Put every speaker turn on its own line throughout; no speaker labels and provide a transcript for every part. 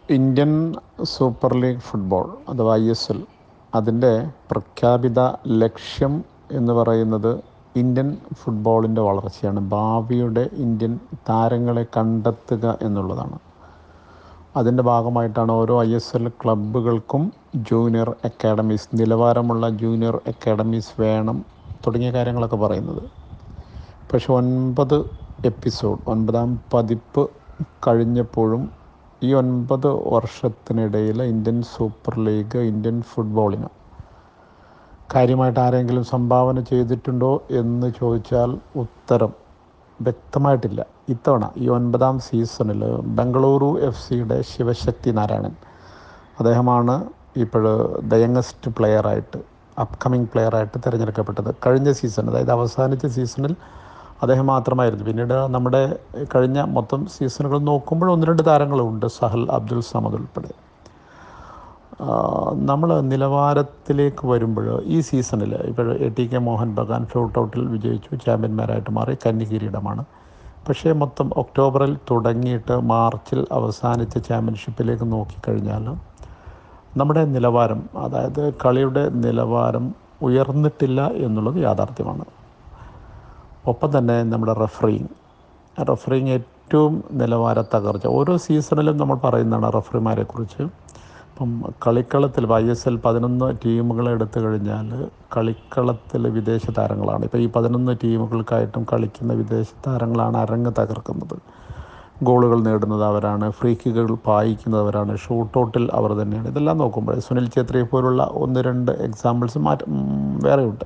Indian super league football അഥവാ I S L അതിൻ്റെ പ്രഖ്യാപിത ലക്ഷ്യം എന്ന് പറയുന്നത് ഇന്ത്യൻ ഫുട്ബോളിൻ്റെ വളർച്ചയാണ് ഭാവിയുടെ ഇന്ത്യൻ താരങ്ങളെ കണ്ടെത്തുക എന്നുള്ളതാണ് അതിൻ്റെ ഭാഗമായിട്ടാണ് ഓരോ ഐ എസ് എൽ ക്ലബ്ബുകൾക്കും ജൂനിയർ അക്കാഡമീസ് നിലവാരമുള്ള ജൂനിയർ അക്കാഡമീസ് വേണം തുടങ്ങിയ കാര്യങ്ങളൊക്കെ പറയുന്നത് പക്ഷെ ഒൻപത് എപ്പിസോഡ് ഒൻപതാം പതിപ്പ് കഴിഞ്ഞപ്പോഴും ഈ ഒൻപത് വർഷത്തിനിടയിൽ ഇന്ത്യൻ സൂപ്പർ ലീഗ് ഇന്ത്യൻ ഫുട്ബോളിന് കാര്യമായിട്ട് ആരെങ്കിലും സംഭാവന ചെയ്തിട്ടുണ്ടോ എന്ന് ചോദിച്ചാൽ ഉത്തരം വ്യക്തമായിട്ടില്ല ഇത്തവണ ഈ ഒൻപതാം സീസണിൽ ബംഗളൂരു എഫ് സിയുടെ ശിവശക്തി നാരായണൻ അദ്ദേഹമാണ് ഇപ്പോൾ ദ യങ്ങസ്റ്റ് പ്ലെയറായിട്ട് അപ്കമിങ് പ്ലെയറായിട്ട് തിരഞ്ഞെടുക്കപ്പെട്ടത് കഴിഞ്ഞ സീസൺ അതായത് അവസാനിച്ച സീസണിൽ അദ്ദേഹം മാത്രമായിരുന്നു പിന്നീട് നമ്മുടെ കഴിഞ്ഞ മൊത്തം സീസണുകൾ നോക്കുമ്പോൾ ഒന്ന് രണ്ട് താരങ്ങളുണ്ട് സഹൽ അബ്ദുൽ സമദ് ഉൾപ്പെടെ നമ്മൾ നിലവാരത്തിലേക്ക് വരുമ്പോൾ ഈ സീസണിൽ ഇപ്പോൾ A T K Mohun Bagan ഷൂട്ട് ഔട്ടിൽ വിജയിച്ചു ചാമ്പ്യന്മാരായിട്ട് മാറി കന്നി കിരീടമാണ് പക്ഷേ മൊത്തം ഒക്ടോബറിൽ തുടങ്ങിയിട്ട് മാർച്ചിൽ അവസാനിച്ച ചാമ്പ്യൻഷിപ്പിലേക്ക് നോക്കിക്കഴിഞ്ഞാൽ നമ്മുടെ നിലവാരം അതായത് കളിയുടെ നിലവാരം ഉയർന്നിട്ടില്ല എന്നുള്ളത് യാഥാർത്ഥ്യമാണ് ഒപ്പം തന്നെ നമ്മുടെ റഫറിങ് റഫറിങ് ഏറ്റവും നിലവാര തകർച്ച ഓരോ സീസണിലും നമ്മൾ പറയുന്നതാണ് റഫറിമാരെ കുറിച്ച് ഇപ്പം കളിക്കളത്തിൽ ഐ എസ് എൽ പതിനൊന്ന് ടീമുകളെ എടുത്തു കഴിഞ്ഞാൽ കളിക്കളത്തിൽ വിദേശ താരങ്ങളാണ് ഇപ്പോൾ ഈ പതിനൊന്ന് ടീമുകൾക്കായിട്ടും കളിക്കുന്ന വിദേശ താരങ്ങളാണ് അരങ്ങ് തകർക്കുന്നത് ഗോളുകൾ നേടുന്നത് അവരാണ് ഫ്രീ കിക്കുകൾ പായിക്കുന്നവരാണ് ഷൂട്ടൗട്ടിൽ അവർ തന്നെയാണ് ഇതെല്ലാം നോക്കുമ്പോൾ സുനിൽ ഛേത്രിയെ പോലുള്ള ഒന്ന് രണ്ട് എക്സാമ്പിൾസ് മാറ്റ വേറെയുണ്ട്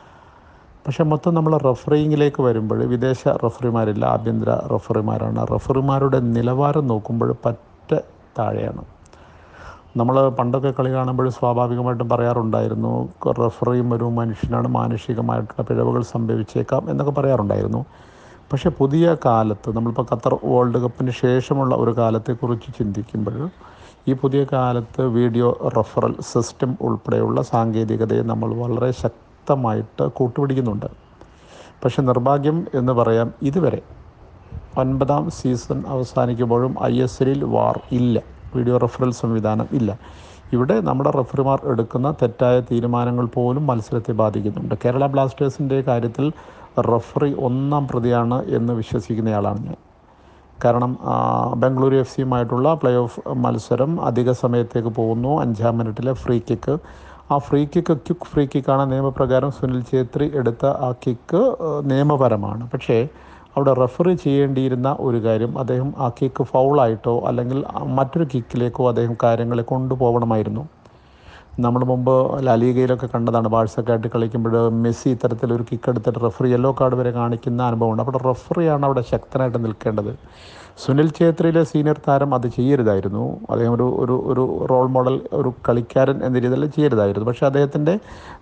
പക്ഷേ മൊത്തം നമ്മൾ റഫറിങ്ങിലേക്ക് വരുമ്പോൾ വിദേശ റഫറിമാരില്ല ആഭ്യന്തര റഫറിമാരാണ് റഫറിമാരുടെ നിലവാരം നോക്കുമ്പോൾ പറ്റ താഴെയാണ് നമ്മൾ പണ്ടൊക്കെ കളി കാണുമ്പോൾ സ്വാഭാവികമായിട്ടും പറയാറുണ്ടായിരുന്നു റഫറിയും ഒരു മനുഷ്യനാണ് മാനുഷികമായിട്ടുള്ള പിഴവുകൾ സംഭവിച്ചേക്കാം എന്നൊക്കെ പറയാറുണ്ടായിരുന്നു പക്ഷേ പുതിയ കാലത്ത് നമ്മളിപ്പോൾ ഖത്തർ വേൾഡ് കപ്പിന് ശേഷമുള്ള ഒരു കാലത്തെക്കുറിച്ച് ചിന്തിക്കുമ്പോൾ ഈ പുതിയ കാലത്ത് വീഡിയോ റഫറൽ സിസ്റ്റം ഉൾപ്പെടെയുള്ള സാങ്കേതികതയെ നമ്മൾ വളരെ ശക്തമായിട്ട് കൂട്ടുപിടിക്കുന്നുണ്ട് പക്ഷെ നിർഭാഗ്യം എന്ന് പറയാം ഇതുവരെ ഒൻപതാം സീസൺ അവസാനിക്കുമ്പോഴും ഐ എസ് എല്ലിൽ വാർ ഇല്ല വീഡിയോ റഫറൽ സംവിധാനം ഇല്ല ഇവിടെ നമ്മുടെ റഫറിമാർ എടുക്കുന്ന തെറ്റായ തീരുമാനങ്ങൾ പോലും മത്സരത്തെ ബാധിക്കുന്നുണ്ട് കേരള ബ്ലാസ്റ്റേഴ്സിൻ്റെ കാര്യത്തിൽ റഫറി ഒന്നാം പ്രതിയാണ് എന്ന് വിശ്വസിക്കുന്നയാളാണ് ഞാൻ കാരണം ബംഗളൂരു എഫ് സിയുമായിട്ടുള്ള പ്ലേ ഓഫ് മത്സരം അധിക സമയത്തേക്ക് പോകുന്നു അഞ്ചാം മിനിറ്റിലെ ഫ്രീ കിക്ക് ആ ഫ്രീ കിക്ക് ക്യുക്ക് ഫ്രീ കിക്കാണ് നിയമപ്രകാരം സുനിൽ ഛേത്രി എടുത്ത ആ കിക്ക് നിയമപരമാണ് പക്ഷേ അവിടെ റെഫറി ചെയ്യേണ്ടിയിരുന്ന ഒരു കാര്യം അദ്ദേഹം ആ കിക്ക് ഫൗളായിട്ടോ അല്ലെങ്കിൽ മറ്റൊരു കിക്കിലേക്കോ അദ്ദേഹം കാര്യങ്ങളെ കൊണ്ടുപോകണമായിരുന്നു നമ്മൾ മുമ്പ് ലാലീഗയിലൊക്കെ കണ്ടതാണ് ബാഴ്സക്കായിട്ട് കളിക്കുമ്പോൾ മെസ്സി ഇത്തരത്തിലൊരു കിക്ക് എടുത്തിട്ട് റെഫറി യെല്ലോ കാർഡ് വരെ കാണിക്കുന്ന അനുഭവമുണ്ട് അവിടെ റെഫറിയാണ് അവിടെ ശക്തനായിട്ട് നിൽക്കേണ്ടത് സുനിൽ ഛേത്രിയിലെ സീനിയർ താരം അത് ചെയ്യരുതായിരുന്നു അദ്ദേഹം ഒരു ഒരു ഒരു റോൾ മോഡൽ ഒരു കളിക്കാരൻ എന്ന രീതിയിൽ ചെയ്യരുതായിരുന്നു പക്ഷേ അദ്ദേഹത്തിൻ്റെ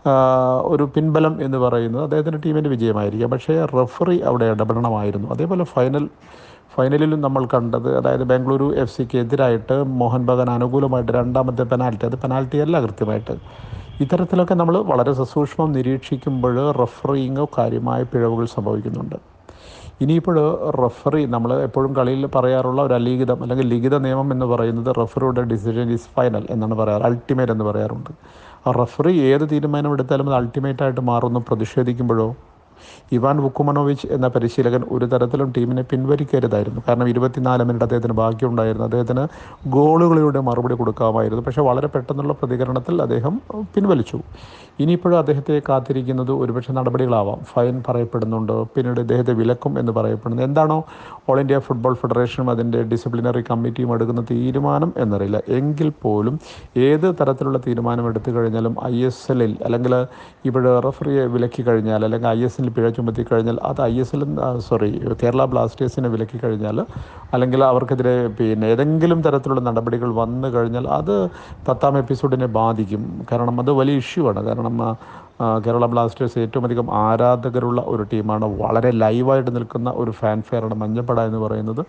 ഒരു പിൻബലം എന്ന് പറയുന്നത് അദ്ദേഹത്തിൻ്റെ ടീമിൻ്റെ വിജയമായിരിക്കാം പക്ഷേ റെഫറി അവിടെ ഇടപെടണമായിരുന്നു അതേപോലെ ഫൈനൽ ഫൈനലിലും നമ്മൾ കണ്ടത് അതായത് ബാംഗ്ലൂരു എഫ് സിക്ക് എതിരായിട്ട് മോഹൻ ബഗാൻ അനുകൂലമായിട്ട് രണ്ടാമത്തെ പെനാൽറ്റി അത് പെനാൽറ്റി അല്ല കൃത്യമായിട്ട് ഇത്തരത്തിലൊക്കെ നമ്മൾ വളരെ സസൂക്ഷ്മം നിരീക്ഷിക്കുമ്പോൾ റഫറിങ് കാര്യമായ പിഴവുകൾ സംഭവിക്കുന്നുണ്ട് ഇനിയിപ്പോൾ റഫറി നമ്മൾ എപ്പോഴും കളിയിൽ പറയാറുള്ള ഒരു അലിഖിതം അല്ലെങ്കിൽ ലിഖിത നിയമം എന്ന് പറയുന്നത് റഫറിയുടെ ഡിസിഷൻ ഈസ് ഫൈനൽ എന്നാണ് പറയാറ് അൾട്ടിമേറ്റ് എന്ന് പറയാറുണ്ട് ആ റഫറി ഏത് തീരുമാനം എടുത്താലും അത് അൾട്ടിമേറ്റായിട്ട് മാറുന്നു പ്രതിഷേധിക്കുമ്പോഴോ ഇവാൻ വുക്കുമനോവിച്ച് എന്ന പരിശീലകൻ ഒരു തരത്തിലും ടീമിനെ പിൻവലിക്കരുതായിരുന്നു കാരണം ഇരുപത്തിനാല് മിനിറ്റ് അദ്ദേഹത്തിന് ബാക്കിയുണ്ടായിരുന്നു അദ്ദേഹത്തിന് ഗോളുകളിലൂടെ മറുപടി കൊടുക്കാമായിരുന്നു പക്ഷേ വളരെ പെട്ടെന്നുള്ള പ്രതികരണത്തിൽ അദ്ദേഹം പിൻവലിച്ചു ഇനിയിപ്പോഴും അദ്ദേഹത്തെ കാത്തിരിക്കുന്നത് ഒരുപക്ഷെ നടപടികളാവാം ഫൈൻ പറയപ്പെടുന്നുണ്ട് പിന്നീട് ഇദ്ദേഹത്തെ വിലക്കും എന്ന് പറയപ്പെടുന്നു എന്താണോ ഓൾ ഇന്ത്യ ഫുട്ബോൾ ഫെഡറേഷനും അതിൻ്റെ ഡിസിപ്ലിനറി കമ്മിറ്റിയും എടുക്കുന്ന തീരുമാനം എന്നറിയില്ല എങ്കിൽ പോലും ഏത് തരത്തിലുള്ള തീരുമാനം എടുത്തു കഴിഞ്ഞാലും ഐ എസ് എല്ലിൽ അല്ലെങ്കിൽ ഇവിടെ റഫറിയെ വിലക്കി കഴിഞ്ഞാൽ അല്ലെങ്കിൽ ഐ എസ് എല്ലിൽ പിഴ ചുമത്തി കഴിഞ്ഞാൽ അത് ഐ എസ് എല്ലിൽ സോറി കേരള ബ്ലാസ്റ്റേഴ്സിനെ വിലക്കി കഴിഞ്ഞാൽ അല്ലെങ്കിൽ അവർക്കെതിരെ പിന്നെ ഏതെങ്കിലും തരത്തിലുള്ള നടപടികൾ വന്നു കഴിഞ്ഞാൽ അത് പത്താം എപ്പിസോഡിനെ ബാധിക്കും കാരണം അത് വലിയ ഇഷ്യൂ ആണ് കാരണം കേരള ബ്ലാസ്റ്റേഴ്സ് ഏറ്റവും അധികം ആരാധകരുള്ള ഒരു ടീമാണ് വളരെ ലൈവായിട്ട് നിൽക്കുന്ന ഒരു ഫാൻ ഫെയറാണ് മഞ്ഞപ്പട എന്ന് പറയുന്നത്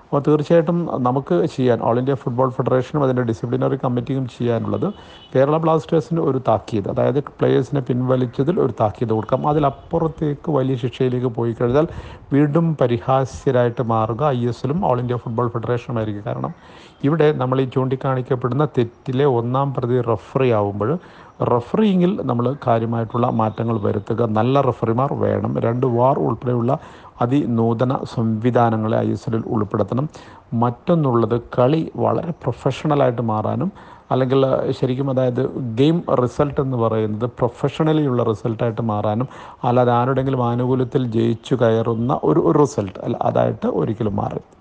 അപ്പോൾ തീർച്ചയായിട്ടും നമുക്ക് ചെയ്യാൻ ഓൾ ഇന്ത്യ ഫുട്ബോൾ ഫെഡറേഷനും അതിൻ്റെ ഡിസിപ്ലിനറി കമ്മിറ്റിയും ചെയ്യാനുള്ളത് കേരള ബ്ലാസ്റ്റേഴ്സിന് ഒരു താക്കീത് അതായത് പ്ലേയേഴ്സിനെ പിൻവലിച്ചതിൽ ഒരു താക്കീത് കൊടുക്കാം അതിലപ്പുറത്തേക്ക് വലിയ ശിക്ഷയിലേക്ക് പോയി കഴിഞ്ഞാൽ വീണ്ടും പരിഹാസ്യരായിട്ട് മാറുക ഐ എസ് എല്ലും ഓൾ ഇന്ത്യ ഫുട്ബോൾ ഫെഡറേഷനുമായിരിക്കും കാരണം ഇവിടെ നമ്മൾ ഈ ചൂണ്ടിക്കാണിക്കപ്പെടുന്ന തെറ്റിലെ ഒന്നാം പ്രതി റഫറി ആവുമ്പോൾ റഫറിങ്ങിൽ നമ്മൾ കാര്യമായിട്ടുള്ള മാറ്റങ്ങൾ വരുത്തുക നല്ല റഫറിമാർ വേണം രണ്ട് വാർ ഉൾപ്പെടെയുള്ള അതിനൂതന സംവിധാനങ്ങളെ ഐ എസ് എല്ലിൽ ഉൾപ്പെടുത്തണം മറ്റൊന്നുള്ളത് കളി വളരെ പ്രൊഫഷണലായിട്ട് മാറാനും അല്ലെങ്കിൽ ശരിക്കും അതായത് ഗെയിം റിസൾട്ട് എന്ന് പറയുന്നത് പ്രൊഫഷണലി ഉള്ള റിസൾട്ടായിട്ട് മാറാനും അല്ലാതെ ആരുടെങ്കിലും ആനുകൂല്യത്തിൽ ജയിച്ചു കയറുന്ന ഒരു ഒരു റിസൾട്ട് അല്ല അതായിട്ട് ഒരിക്കലും മാറി